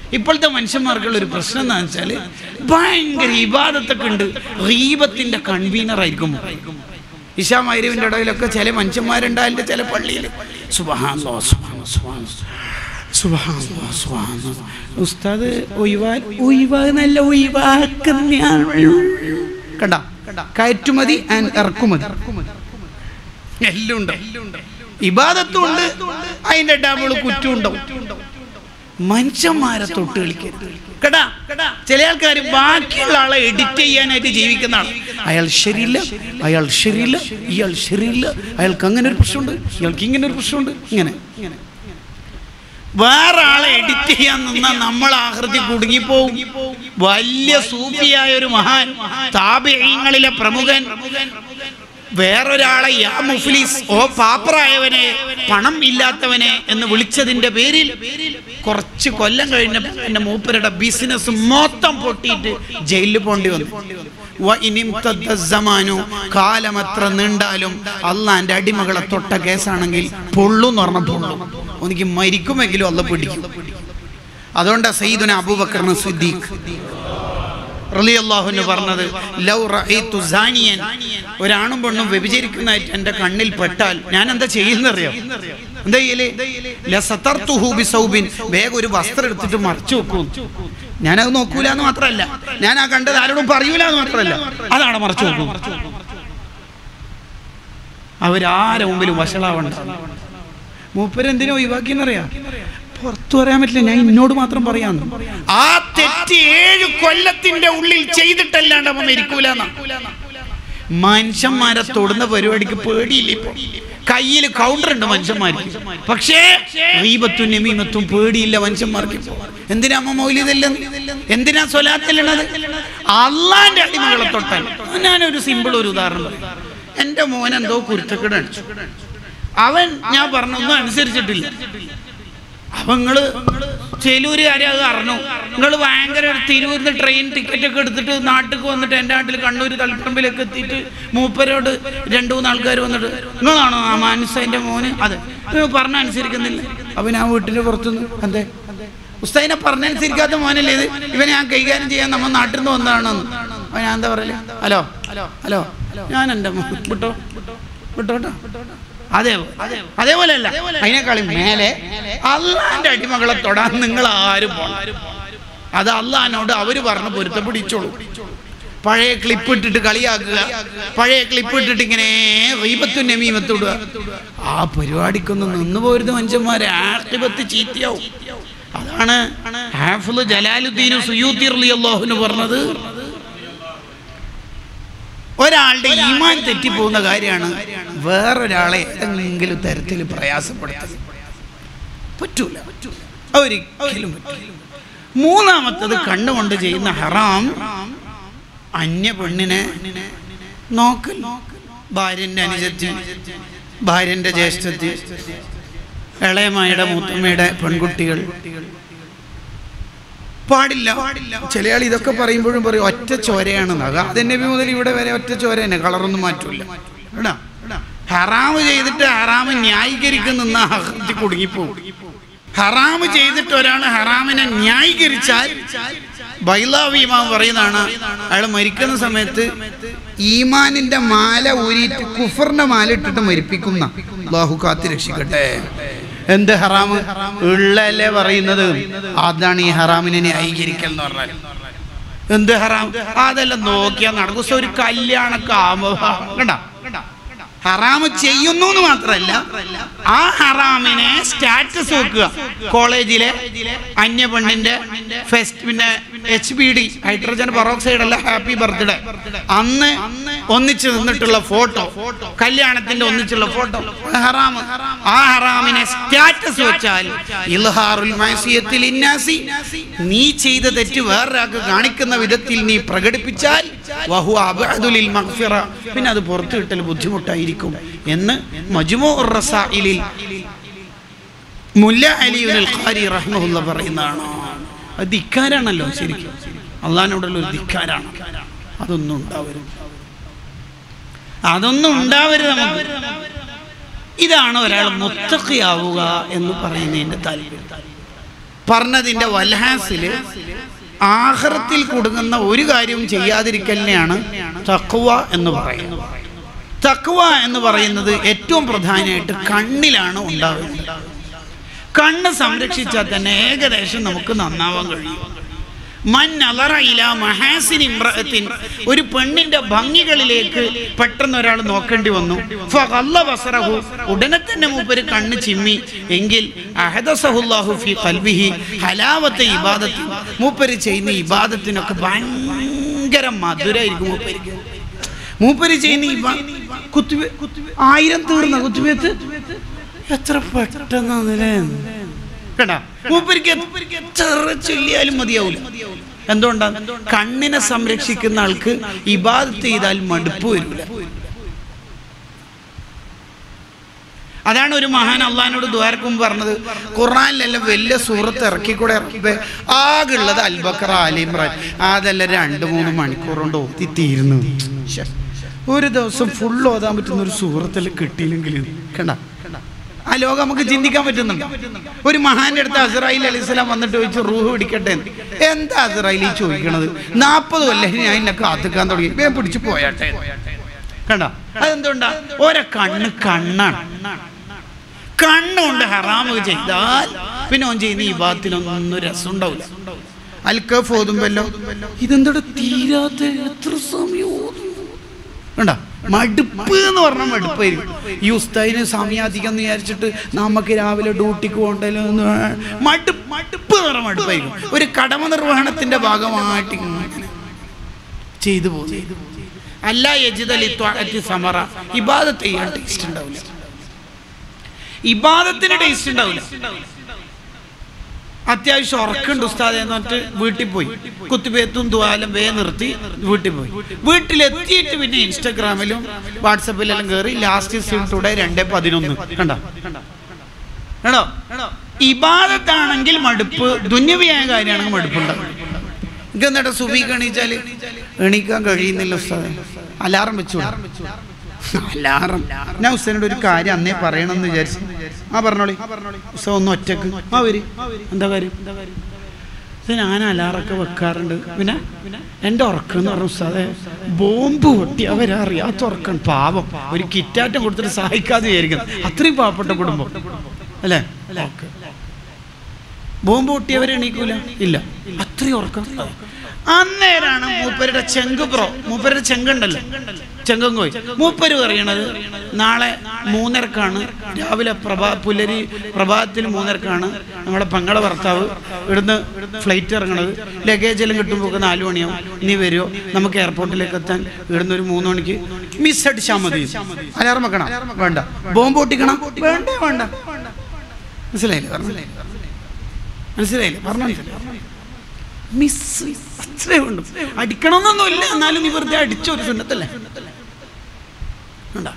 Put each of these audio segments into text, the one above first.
ഇപ്പോഴത്തെ മനുഷ്യന്മാർക്കുള്ള ഒരു പ്രശ്നം എന്താണെന്ന് വെച്ചാൽ ഭയങ്കര ഇബാദത്തൊക്കെ ഉണ്ട് റീബത്തിന്റെ കൺവീനർ ആയിരിക്കും ഇഷാ മൈരവിൻ്റെ ഇടയിലൊക്കെ ചില മനുഷ്യന്മാരുണ്ടായാലും ചില പള്ളിയിൽ സുബഹാനല്ലാ, സുബ്ഹാനല്ലാ, സുബ്ഹാനല്ലാ. സുബ്ഹാനല്ലാ, സുബ്ഹാനല്ലാ. ഉസ്താദ് ഒഴിവാ ഒഴിവാ നല്ല ഒഴിവാക്കുന്ന കണ്ട കയറ്റുമതി ആൻഡ് ഇറക്കുമതി എല്ലാം ഉണ്ട് ഇബാദത്തും ഉണ്ട് അതിന്റെ ഡബിൾ കുറ്റം ഉണ്ടാവും മനുഷ്യന്മാരെ തൊട്ട് കളിക്കരുത് കേട്ടാ ചില ആൾക്കാർ ബാക്കിയുള്ള ആളെ എഡിറ്റ് ചെയ്യാനായിട്ട് ജീവിക്കുന്ന ആൾ അയാൾ ശരിയില്ല അയാൾ ശരിയില്ല ഇയാൾ ശരിയില്ല അയാൾക്ക് അങ്ങനെ ഒരു പ്രശ്നമുണ്ട് ഇയാൾക്ക് ഇങ്ങനെ ഒരു പ്രശ്നമുണ്ട് ഇങ്ങനെ വേറെ ആളെ എഡിറ്റ് ചെയ്യാൻ നിന്നാൽ നമ്മൾ ആകൃതി കുടുങ്ങിപ്പോവും വലിയ സൂഫിയായ ഒരു മഹാൻ താപയങ്ങളിലെ പ്രമുഖൻ വേറൊരാളെ യാ മുഫ്ലിസ് ഓ പാപ്പറായവനെ പണം ഇല്ലാത്തവനെ എന്ന് വിളിച്ചതിന്റെ പേരിൽ കുറച്ച് കൊല്ലം കഴിഞ്ഞ എന്റെ മൂപ്പരുടെ ബിസിനസ് മൊത്തം പൊട്ടിയിട്ട് ജയിലിൽ പോണ്ടി വന്നു വ ഇനിം തദ്ദ സമാനു കാലമത്ര നീണ്ടാലും അള്ളാന്റെ അടിമകളെ തൊട്ട കേസാണെങ്കിൽ പൊള്ളു എന്ന് പറഞ്ഞ പൊള്ളു എനിക്ക് മരിക്കുമെങ്കിലും അല്ല പിടിക്കും അതുകൊണ്ട് സയ്യിദുന അബൂബക്കറിന് സിദ്ദീഖ് റളിയല്ലാഹുവിന് പറഞ്ഞത് ലൗ റഅയ്തു സാനിയൻ ഒരാണും പെണ്ണും വ്യഭിചരിക്കുന്നതായിട്ട് എൻ്റെ കണ്ണിൽ പെട്ടാൽ ഞാൻ എന്താ ചെയ്യുന്നറിയോ എന്താ ചെയ്യലേ ലസതർത്തുഹു ബിസൗബിൻ വേഗം ഒരു വസ്ത്രം എടുത്തിട്ട് മറച്ചു വെക്കും ഞാനത് നോക്കൂല എന്ന് മാത്രമല്ല ഞാൻ ആ കണ്ടത് ആരോടും പറയൂല എന്ന് മാത്രമല്ല അതാണ് മറച്ചു വെക്കും അവരാരെ മുമ്പിലും വഷളാവണ്ട മൂപ്പരെന്തിനാ ഒഴിവാക്കിയെന്നറിയാം പുറത്തു പറയാൻ പറ്റില്ല ഞാൻ എന്നോട് മാത്രം പറയാന്ന് ആ തെറ്റ് ഏഴ് കൊല്ലത്തിന്റെ ഉള്ളിൽ ചെയ്തിട്ടല്ലാണ്ട് അവൻ മരിക്കൂല മനുഷ്യന്മാരെ തൊടുന്ന പരിപാടിക്ക് പേടിയില്ല ഇപ്പൊ കയ്യിൽ കൗണ്ടർ ഉണ്ട് മനുഷ്യന്മാർക്ക് പക്ഷേ റീബത്തും നമീമത്തും പേടിയില്ല മനുഷ്യന്മാർക്ക് ഇപ്പൊ. എന്തിനാ അമ്മ മൗലിതല്ല എന്തിനാ സ്വലാത്തല്ലണത് അള്ളാന്റെ അടിമകളെ തൊട്ടാൽ ഞാനൊരു സിമ്പിൾ ഒരു ഉദാഹരണം പറയാം എന്റെ മോൻ എന്തോ കുരുത്തക്കേട് അടിച്ചു അവൻ ഞാൻ പറഞ്ഞൊന്നും അനുസരിച്ചിട്ടില്ല അപ്പൊ നിങ്ങള് ചേലൂരുകാരെ അത് അറിഞ്ഞു നിങ്ങൾ ഭയങ്കര ഒരു തിരൂരിന്ന് ട്രെയിൻ ടിക്കറ്റ് ഒക്കെ എടുത്തിട്ട് നാട്ടിൽ വന്നിട്ട് എൻ്റെ നാട്ടിൽ കണ്ണൂർ തളിപ്പറമ്പിലേക്ക് എത്തിയിട്ട് മൂപ്പരോട് രണ്ടു മൂന്ന് ആൾക്കാർ വന്നിട്ട് നിങ്ങളാണോ ആ മാനസന്റെ മോന് അതെ നിങ്ങൾ പറഞ്ഞ അനുസരിക്കുന്നില്ല അപ്പൊ ഞാൻ വീട്ടിന്റെ പുറത്തുനിന്ന് എന്തേ ഉസ്താദിനെ പറഞ്ഞനുസരിക്കാത്ത മോനല്ലേ ഇത് ഇവനെ ഞാൻ കൈകാര്യം ചെയ്യാൻ നമ്മൾ നാട്ടിൽ നിന്ന് വന്നതാണെന്ന് അപ്പൊ ഞാൻ എന്താ പറയല് ഹലോ ഹലോ ഞാൻ എൻ്റെ മോൻ വിട്ടോ വിട്ടോട്ടോ അതെ അതേപോലെ അല്ല അതിനേക്കാളും മേലെ അള്ളാന്റെ അടിമകളെ തൊടാൻ നിങ്ങൾ ആരും പോണം അത് അള്ളഹാനോട് അവര് പറഞ്ഞ് പൊരുത്തപ്പിടിച്ചോളൂ പഴയ ക്ലിപ്പ് ഇട്ടിട്ട് കളിയാക്കുക പഴയ ക്ലിപ്പ് ഇട്ടിട്ട് ഇങ്ങനെ റീപത്തും നമീമത്തിടുക ആ പരിപാടിക്കൊന്നും നിന്ന് പോരുത് മനുഷ്യന്മാരെ ആർട്ടിപത്ത് ചീത്തയാവും അതാണ് ഹാഫിള് ജലാലുദ്ദീൻ സുയൂത്തി റളിയല്ലാഹുവിന് പറഞ്ഞത് ഒരാളുടെ ഈമാൻ തെറ്റിപ്പോകുന്ന കാര്യമാണ് വേറൊരാളെ ഏതെങ്കിലും തരത്തിൽ പ്രയാസപ്പെടുത്തുന്നത് പറ്റൂല ഒരിക്കലും പറ്റൂല മൂന്നാമത്തത് കണ്ണുകൊണ്ട് ചെയ്യുന്ന ഹറാം അന്യ പെണ്ണിനെ നോക്കൽ ഭാര്യന്റെ അനുജത്തി ഭാര്യന്റെ ജ്യേഷ്ഠത്തി ഇളയമ്മയുടെ മൂത്തമ്മയുടെ പെൺകുട്ടികൾ പാടില്ല ചില ആൾ ഇതൊക്കെ പറയുമ്പോഴും പറയും ഒറ്റ ചോരയാണെന്ന് അത് അതിന്റെ മുതൽ ഇവിടെ വരെ ഒറ്റ ചോര തന്നെ കളറൊന്നും മാറ്റൂല എടാ ഹറാമ് ചെയ്തിട്ട് ഹറാമ് ന്യായീകരിക്കുന്ന അഹൃതി കുടുങ്ങിപ്പോവും ഹറാമ് ചെയ്തിട്ട് ഒരാൾ ഹറാമിനെ ന്യായീകരിച്ചാൽ ബൈലാവ് ഇമാം പറയുന്നതാണ് അയാൾ മരിക്കുന്ന സമയത്ത് ഈമാനിന്റെ മാല ഊരിയിട്ട് കുഫറിന്റെ മാല ഇട്ടിട്ട് മരിപ്പിക്കുന്ന അള്ളാഹു കാത്തി രക്ഷിക്കട്ടെ എന്ത് ഹറാമ് ഉള്ളല്ലേ പറയുന്നത് അതാണ് ഈ ഹറാമിനെ ന്യായീകരിക്കൽ എന്ന് പറഞ്ഞാൽ എന്ത് ഹറാം അതെല്ലാം നോക്കിയാൽ നടക്കും ഒരു കല്യാണൊക്കെ ആവുമ്പോ കണ്ട ഹറാമ് ചെയ്യുന്നു എന്ന് മാത്രമല്ല ആ ഹറാമിനെ സ്റ്റാറ്റസ് വെക്കുക കോളേജിലെ അന്യ പെണ്ണിന്റെ ഫെസ്റ്റ് പിന്നെ H B D hydrogen peroxide അല്ല ഹാപ്പി ബർത്ത്ഡേ അന്ന് ഒന്നിച്ച് നിന്നിട്ടുള്ള ഫോട്ടോ കല്യാണത്തിന്റെ ഒന്നിച്ചുള്ള ഫോട്ടോ ഹറാം ആ ഹറാമിനെ സ്റ്റാറ്റസ് വെച്ചാൽ ഇൽഹാറുൽ മാസിയത്തിൽ ഇന്നാസി നീ ചെയ്ത തെറ്റ് വേറൊരാൾക്ക് കാണിക്കുന്ന വിധത്തിൽ നീ പ്രകടിപ്പിച്ചാൽ വഹു അബഅദുലിൽ മഗ്ഫിറ പിന്നെ അത് പുറത്തു കിട്ടൽ ബുദ്ധിമുട്ടായിരിക്കും എന്ന് മജ്മൂ റസായിലിൽ മുല്ല അലിയുൽ ഖാരി റഹ്മഹുല്ല പറയുന്നതാണ് അത് ധിക്കാരാണല്ലോ ശരിക്കും അള്ളഹാനോടുള്ള ഒരു ധിക്കാരാണ് അതൊന്നും ഉണ്ടാവരുത് അതൊന്നും ഉണ്ടാവരുത് നമുക്ക് ഇതാണ് ഒരാൾ മുത്തഖിയാവുക എന്ന് പറയുന്നതിന്റെ താല്പര്യം പറഞ്ഞതിൻ്റെ വൽഹാസില് ആഹ്റത്തിൽ കുടുങ്ങുന്ന ഒരു കാര്യവും ചെയ്യാതിരിക്കലിനെയാണ് തക്വ എന്ന് പറയുന്നത് തക്വ എന്ന് പറയുന്നത് ഏറ്റവും പ്രധാനമായിട്ട് കണ്ണിലാണ് ഉണ്ടാകുന്നത് കണ്ണ് സംരക്ഷിച്ചാൽ തന്നെ ഏകദേശം നമുക്ക് നന്നാവാൻ കഴിയും മൻ നളറ ഇലാ മഹാസിൻ ഇമ്രഅത്തിൻ ഒരു പെണ്ണിന്റെ ഭംഗികളിലേക്ക് പെട്ടെന്ന് ഒരാൾ നോക്കേണ്ടി വന്നു ഫഗല്ല ബസറഹു ഉടനെ തന്നെ മൂപ്പര് കണ്ണ് ചിമ്മി എങ്കിൽ അഹദസഹുല്ലാഹു ഫി ഖൽബിഹി ഹലാവത്തെ ഇബാദത്ത് മൂപ്പര് ചെയ്യുന്ന ഇബാദത്തിനൊക്കെ ഭയങ്കര മധുരമായിരിക്കും മൂപ്പരിക്ക് മൂപ്പര് ചെയ്യുന്ന ഇബാ കുത്തുവേ ആയിരം തീർന്ന കുത്തുവേത്ത് എത്ര പെട്ടെന്നല്ലേ കേട്ടാ മൂപ്പരിക്ക് എത്ര ചൊല്ലിയാലും മതിയാവില്ല എന്തുകൊണ്ടാണ് കണ്ണിനെ സംരക്ഷിക്കുന്ന ആൾക്ക് ഇബാദത്ത് ചെയ്താൽ മടുപ്പ് വരില്ല അതാണ് ഒരു മഹാൻ അള്ളഹാനോട് ദ്വാരക്കും പറഞ്ഞത് ഖുറാനിലെല്ലാം വലിയ സൂറത്ത് ഇറക്കിക്കൂടെ ഇറക്കിപ്പോ ആകെയുള്ളത് അൽബക്കറ അലിമ്രാൻ അതെല്ലാം രണ്ട് മൂന്ന് മണിക്കൂർ കൊണ്ട് ഓത്തി തീരുന്നു ശ്ശെ. ഒരു ദിവസം ഫുൾ ഓതാൻ പറ്റുന്ന ഒരു സൂറത്തിൽ കിട്ടിയില്ലെങ്കിൽ കണ്ട ആ ലോകം നമുക്ക് ചിന്തിക്കാൻ പറ്റുന്നുണ്ട് ഒരു മഹാന്റെ അടുത്ത് അസറായിൽ അലിസ്ലാം വന്നിട്ട് ചോദിച്ചു റൂഹ് പിടിക്കട്ടെ എന്ന്. എന്താ അസറായിൽ ഈ ചോദിക്കണത് നാൽപ്പത് കൊല്ലം ഞാൻ എന്നെ കാത്തുക്കാൻ തുടങ്ങി വേഗം പിടിച്ചു പോയാട്ടെ കണ്ട അതെന്തുകൊണ്ടാ ഓരോ കണ്ണ് കണ്ണാണ് കണ്ണുകൊണ്ട് ഹറാമ് ചെയ്താൽ പിന്നെ ഓൻ ചെയ്യുന്ന ഈ ഭാഗത്തിനൊന്നും രസം ഉണ്ടാവില്ല അൽക്കഫ് ഓതുമ്പല്ലോ ഇതെന്തോടെ തീരാത്ത എത്ര സമയം ഓതുന്നു കണ്ട മടുപ്പ് എന്ന് പറഞ്ഞാൽ മടുപ്പായിരിക്കും ഈ ഉസ്താദിന് സമയാധികം എന്ന് വിചാരിച്ചിട്ട് നമുക്ക് രാവിലെ ഡ്യൂട്ടിക്ക് പോകണ്ടല്ലോ എന്ന് മടുപ്പ് മടുപ്പ് എന്ന് പറഞ്ഞാൽ മടുപ്പായിരിക്കും ഒരു കടമ നിർവഹണത്തിന്റെ ഭാഗമായിട്ട് ഇങ്ങനെ ചെയ്തു പോകും അല്ല യജിദലി ത്വാഅത്തി സമറ ഇബാദത്ത് ചെയ്യാൻ ടേസ്റ്റ് ഉണ്ടാവില്ല ഇബാദത്തിന് ടേസ്റ്റ് ഉണ്ടാവില്ല അത്യാവശ്യം ഉറക്കുണ്ട് ഉസ്താദ് എന്ന് പറഞ്ഞിട്ട് വീട്ടിൽ പോയി കുത്തിപ്പേത്തും ദ്വാലം വേ നിർത്തി വീട്ടിൽ പോയി വീട്ടിലെത്തിയിട്ട് പിന്നെ ഇൻസ്റ്റാഗ്രാമിലും വാട്സപ്പിലെല്ലാം കയറി ലാസ്റ്റ് സീൻ ടുഡേ രണ്ടേ പതിനൊന്ന് കണ്ട കണ്ടോ ഇബാദത്താണെങ്കിൽ മടുപ്പ് ദുന്യവിയായ കാര്യമാണെങ്കിൽ മടുപ്പുണ്ടാവും എനിക്ക് എന്നിട്ട് സുബീക്ക് എണീച്ചാൽ എണീക്കാൻ കഴിയുന്നില്ല ഉസ്താദെ അലാറം വെച്ചു അലാറം ഞാൻ ഉസ്താദിനോട് ഒരു കാര്യം അന്നേ പറയണമെന്ന് വിചാരിച്ചു ആ പറഞ്ഞോളി ഉസ്താദ് ഒന്ന് ഒറ്റക്ക് ആ വരി എന്താ കാര്യം ഇത് ഞാൻ അലാറൊക്കെ വെക്കാറുണ്ട് പിന്നെ എൻ്റെ ഉറക്കം എന്ന് പറഞ്ഞ ഉസ്താദെ ബോംബ് പൊട്ടി അവരറിയാത്ത ഉറക്കം പാവം ഒരു കിറ്റാറ്റം കൊടുത്തിട്ട് സഹായിക്കാതെ വിചാരിക്കുന്നത് അത്രയും പാവപ്പെട്ട കുടുംബം അല്ലേ ഓക്കെ ബോംബ് പൊട്ടിയവരെ എണീക്കൂല ഇല്ല അത്രയും ഉറക്കം അന്നേരാണ് മൂപ്പരുടെ ചെങ്ക് പ്രോ മൂപ്പരുടെ ചെങ്കുണ്ടല്ലോ ചെങ്കോയി മൂപ്പര് പറയണത് നാളെ മൂന്നരക്കാണ് രാവിലെ പ്രഭാ പുലരി പ്രഭാതത്തിൽ മൂന്നരക്കാണ് നമ്മുടെ പങ്ങളെ ഭർത്താവ് ഇവിടുന്ന് ഫ്ലൈറ്റ് ഇറങ്ങണത് ലഗേജ് എല്ലാം കിട്ടുമ്പോൾ നാലു മണിയാവും നീ വരുമോ നമുക്ക് എയർപോർട്ടിലേക്ക് എത്താൻ ഇവിടുന്ന് ഒരു മൂന്ന് മണിക്ക് മിസ് അടിച്ചാൽ മതി അലാറം വെക്കണം വേണ്ട ബോംബ് പൊട്ടിക്കണം വേണ്ട വേണ്ട മനസ്സിലായില്ലേ മനസ്സിലായില്ലേ മനസ്സിലായില്ലേ പറഞ്ഞു മിസ് അത്രേ ഉണ്ട് അടിക്കണമെന്നൊന്നുമില്ല എന്നാലും നീ വെറുതെ അടിച്ച ഒരു സുന്നത്തല്ലേ ഉണ്ടാ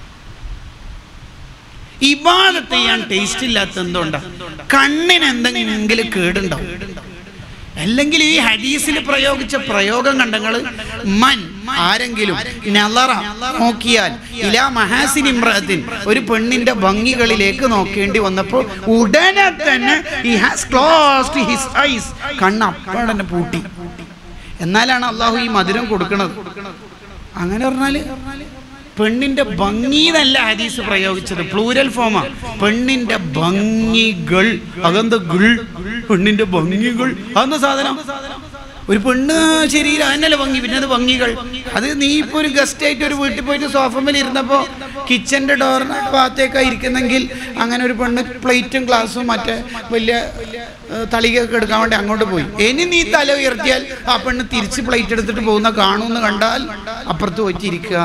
ഇബാദത്ത് ചെയ്യാൻ ടേസ്റ്റ് ഇല്ലാത്ത എന്തുകൊണ്ടാ കണ്ണിന് എന്തെങ്കിലും കേടുണ്ടാവും അല്ലെങ്കിൽ ഈ ഹദീസിൽ പ്രയോഗിച്ച പ്രയോഗം കണ്ടങ്ങള് മൻ ആരെങ്കിലും നളറ നോക്കിയാൽ ഇലാ മഹാസിൻ ഇമ്രഅത്തിൻ ഒരു പെണ്ണിന്റെ ഭംഗികളിലേക്ക് നോക്കേണ്ടി വന്നപ്പോൾ ഉടനെ തന്നെ he has closed his eyes കണ്ണ് അപ്പോഴന്നെ പൂട്ടി എന്നാലാണ് അള്ളാഹു ഈ മധുരം കൊടുക്കുന്നത് അങ്ങനെ പറഞ്ഞാല് പെണ്ണിന്റെ ഭംഗി എന്നല്ല ഹദീസ് പ്രയോഗിച്ചത് പ്ലൂരൽ ഫോമാ പെണ്ണിന്റെ ഭംഗികൾ അതെന്താ ഗുൾ പെണ്ണിന്റെ ഭംഗികൾ അതെന്താ സാധനം ഒരു പെണ്ണ് ശരീരം അതിനല്ലേ ഭംഗി പിന്നെ അത് ഭംഗികൾ അത് നീ ഇപ്പൊ ഒരു ഗസ്റ്റ് ആയിട്ട് ഒരു വീട്ടിൽ പോയിട്ട് സോഫമേൽ ഇരുന്നപ്പോ കിച്ചന്റെ ഡോറിന് ഭാഗത്തേക്കാ ഇരിക്കുന്നെങ്കിൽ അങ്ങനെ ഒരു പെണ്ണ് പ്ലേറ്റും ഗ്ലാസും മറ്റേ വലിയ ഏഹ്, തളികയൊക്കെ എടുക്കാൻ വേണ്ടി അങ്ങോട്ട് പോയി ഇനി നീ തല ഉയർത്തിയാൽ ആ പെണ്ണ് തിരിച്ച് പ്ലേറ്റ് എടുത്തിട്ട് പോകുന്ന കാണുമെന്ന് കണ്ടാൽ അപ്പുറത്ത് പോയിട്ടിരിക്കുക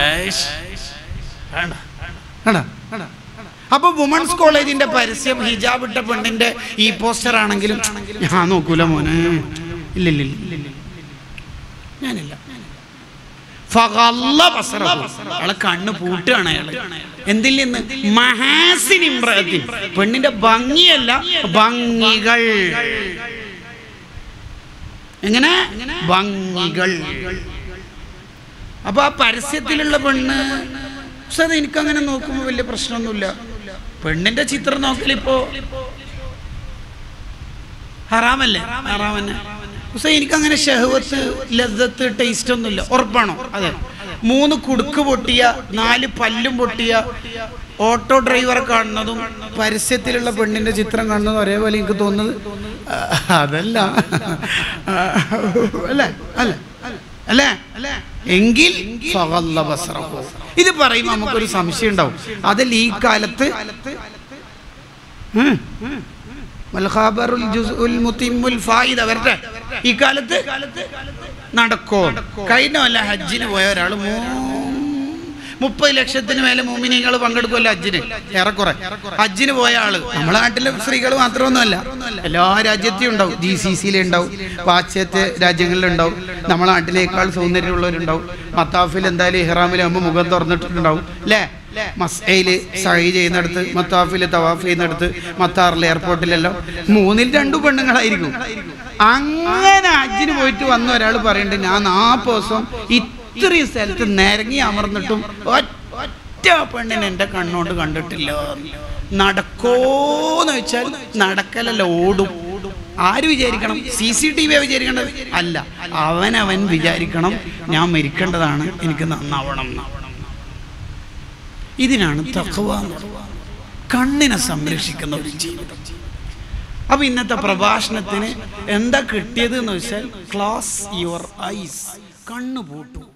അപ്പൊ വുമൺസ് കോളേജിന്റെ പരസ്യം ഹിജാബ് ഇട്ട പെണ്ണിന്റെ ഈ പോസ്റ്റർ ആണെങ്കിലും ഞാൻ നോക്കൂല മോനെ ഇല്ല ഇല്ല ഇല്ല ഇല്ല. ഞാനില്ല ഫഗല്ല ബസറഹു. അയാളെ കണ്ണ് പൂട്ടുകയാണ് അയാള് എന്തിൽ നിന്ന് മഹാസിൻ ഇമ്രഅത്തിൻ പെണ്ണിന്റെ ഭംഗിയല്ല ഭംഗികൾ എങ്ങനെ ഭംഗികൾ അപ്പൊ ആ പരസ്യത്തിലുള്ള പെണ്ണ് പക്ഷെ അത് എനിക്കങ്ങനെ നോക്കുമ്പോൾ വലിയ പ്രശ്നമൊന്നുമില്ല പെണ്ണിന്റെ ചിത്രം നോക്കലിപ്പോ ഹറാമല്ലേ ഹറാമന്നെ ഹുസൈൻ എനിക്കങ്ങനെ ഷഹവത്ത് ലദ്ദത്ത് ടേസ്റ്റ് ഒന്നുമില്ല ഉറപ്പാണോ അതെ മൂന്ന് കുടുക്ക് പൊട്ടിയ നാല് പല്ലും പൊട്ടിയ ഓട്ടോ ഡ്രൈവറെ കാണുന്നതും പരസ്യത്തിലുള്ള പെണ്ണിന്റെ ചിത്രം കാണുന്നതും ഒരേപോലെ എനിക്ക് തോന്നുന്നത് ആ, അതല്ല ആ, അല്ലേ അല്ലേ അല്ലേ അല്ലേ എങ്കിൽ ഫഗല്ല ബസറഹു. ഇത് പറയുമ്പോൾ നമുക്കൊരു സംശയം ഉണ്ടാവും അതിൽ ഈ കാലത്ത് ഉം. വൽഖാബറുൽ ജുസ്ഉൽ മുത്തിമ്മുൽ ഫായിദ വരട്ടെ ഈ കാലത്ത് നടക്കോ കഴിഞ്ഞ വല്ല ഹജ്ജിന് പോയ ഒരാൾ മുപ്പത് ലക്ഷത്തിന് മേലെ മൂമിനികൾ പങ്കെടുക്കുമല്ലോ ഹജ്ജിന് ഏറെക്കുറെ ഹജ്ജിന് പോയ ആള് നമ്മളെ നാട്ടിലെ സ്ത്രീകൾ മാത്രമൊന്നുമല്ല എല്ലാ രാജ്യത്തെയും ഉണ്ടാവും ജി സി സിയിൽ ഉണ്ടാവും പാശ്ചാത്യ രാജ്യങ്ങളിലുണ്ടാവും നമ്മളെ നാട്ടിനേക്കാൾ സൗന്ദര്യമുള്ളവരുണ്ടാവും മത്താഫിൽ എന്തായാലും ഇഹ്റാമിലാകുമ്പോൾ മുഖം തുറന്നിട്ടുണ്ടാവും അല്ലേ മസ്സയില് സഹി ചെയ്യുന്നിടത്ത് മത്താഫില് തവാഫ് ചെയ്യുന്നിടത്ത് മത്താറിലെ എയർപോർട്ടിലെല്ലാം മൂന്നിൽ രണ്ടു പെണ്ണുങ്ങളായിരിക്കും അങ്ങനെ ഹജ്ജിന് പോയിട്ട് വന്ന ഒരാൾ പറയുന്നുണ്ട് ഞാൻ നാൽപ്പത് ദിവസം ഇത്രയും സ്ഥലത്ത് നിരങ്ങി അമർന്നിട്ടും ഒറ്റ ഒറ്റ പെണ്ണിനെ എൻ്റെ കണ്ണോണ്ട് കണ്ടിട്ടില്ല നടക്കോന്ന് വെച്ചാൽ നടക്കലല്ല ഓടും ആര് വിചാരിക്കണം സി സി ടി വി വിചാരിക്കേണ്ടത് അല്ല അവനവൻ വിചാരിക്കണം ഞാൻ മരിക്കേണ്ടതാണ് എനിക്ക് നന്നാവണം എന്നാവണം ഇതിനാണ് തഖ്വ എന്ന് പറയുന്നത്. കണ്ണിനെ സംരക്ഷിക്കുന്ന ഒരു ജീവിതം അപ്പൊ ഇന്നത്തെ പ്രഭാഷണത്തിന് എന്താ കിട്ടിയത് എന്ന് വെച്ചാൽ ക്ലാസ് യുവർ ഐസ് കണ്ണു പൂട്ടു